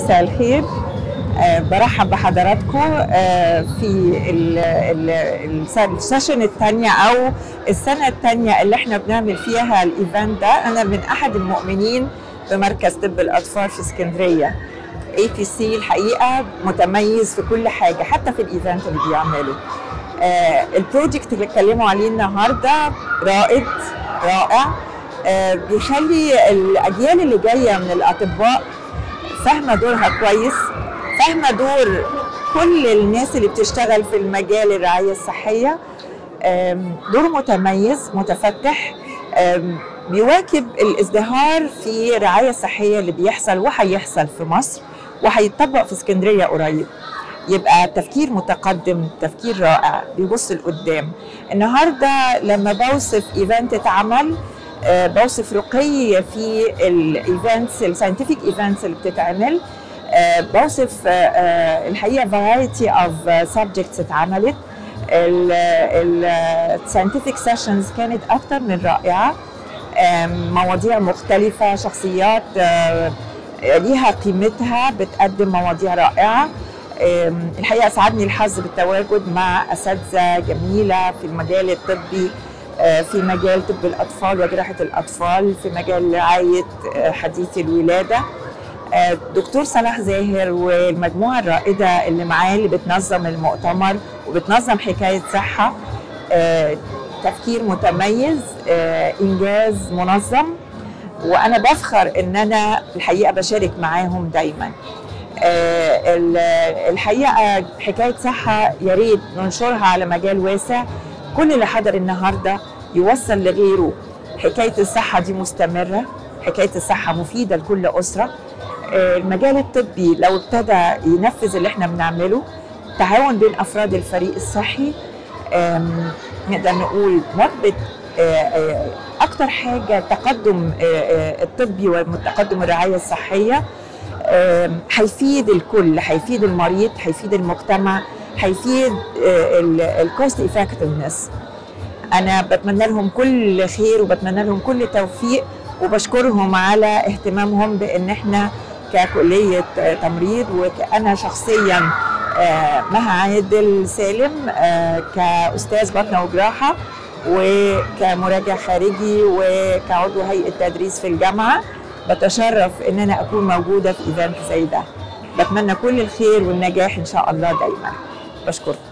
مساء الخير آه، برحب بحضراتكم آه، في ال- ال- الس- السيشن الثانية أو السنة الثانية اللي احنا بنعمل فيها الإيفنت ده أنا من أحد المؤمنين بمركز طب الأطفال في اسكندرية اي بي سي الحقيقة متميز في كل حاجة حتى في الإيفنت اللي بيعمله آه، البروجكت اللي اتكلموا عليه النهارده رائد رائع آه، بيخلي الأجيال اللي جاية من الأطباء فاهمه دورها كويس فاهمه دور كل الناس اللي بتشتغل في المجال الرعايه الصحيه آم، دور متميز متفتح آم، بيواكب الازدهار في الرعايه الصحيه اللي بيحصل وهيحصل في مصر وهيتطبق في اسكندريه قريب يبقى تفكير متقدم تفكير رائع بيبص لقدام النهارده لما بوصف ايفنت اتعمل آه، بوصف رقي في الايفنتس الساينتفك ايفنتس اللي بتتعمل آه، بوصف آه، آه، الحقيقه فرايتي اوف سبجكتس اتعملت الساينتفك سيشنز كانت اكتر من رائعه آم، مواضيع مختلفه شخصيات آه، ليها قيمتها بتقدم مواضيع رائعه آم، الحقيقه اسعدني الحظ بالتواجد مع اساتذه جميله في المجال الطبي آه، في مجال طب الاطفال وجراحه الاطفال في مجال رعايه آه، حديث الولاده آه، دكتور صلاح زاهر والمجموعه الرائده اللي معاه اللي بتنظم المؤتمر وبتنظم حكايه صحه آه، تفكير متميز آه، انجاز منظم وانا بفخر ان انا الحقيقه بشارك معاهم دايما آه، ال- الحقيقه حكايه صحه يا ريت ننشرها على مجال واسع كل اللي حضر النهارده يوصل لغيره حكايه الصحه دي مستمره حكايه الصحه مفيده لكل اسره آه، المجال الطبي لو ابتدى ينفذ اللي احنا بنعمله تعاون بين افراد الفريق الصحي آم، نقدر نقول مثبت آه، آه، اكتر حاجه تقدم آه، آه، الطبي وتقدم الرعايه الصحيه آم، هيفيد الكل هيفيد المريض هيفيد المجتمع هيفيد الكوست افكتفنس انا بتمنى لهم كل خير وبتمنى لهم كل توفيق وبشكرهم على اهتمامهم بان احنا ككليه آه، تمريض وكأنا شخصيا آه، مها عادل سالم آه، كاستاذ بطنه وجراحه وكمراجع خارجي وكعضو هيئه تدريس في الجامعه بتشرف ان انا اكون موجوده في ايفنت زي ده بتمنى كل الخير والنجاح ان شاء الله دايما بشكركم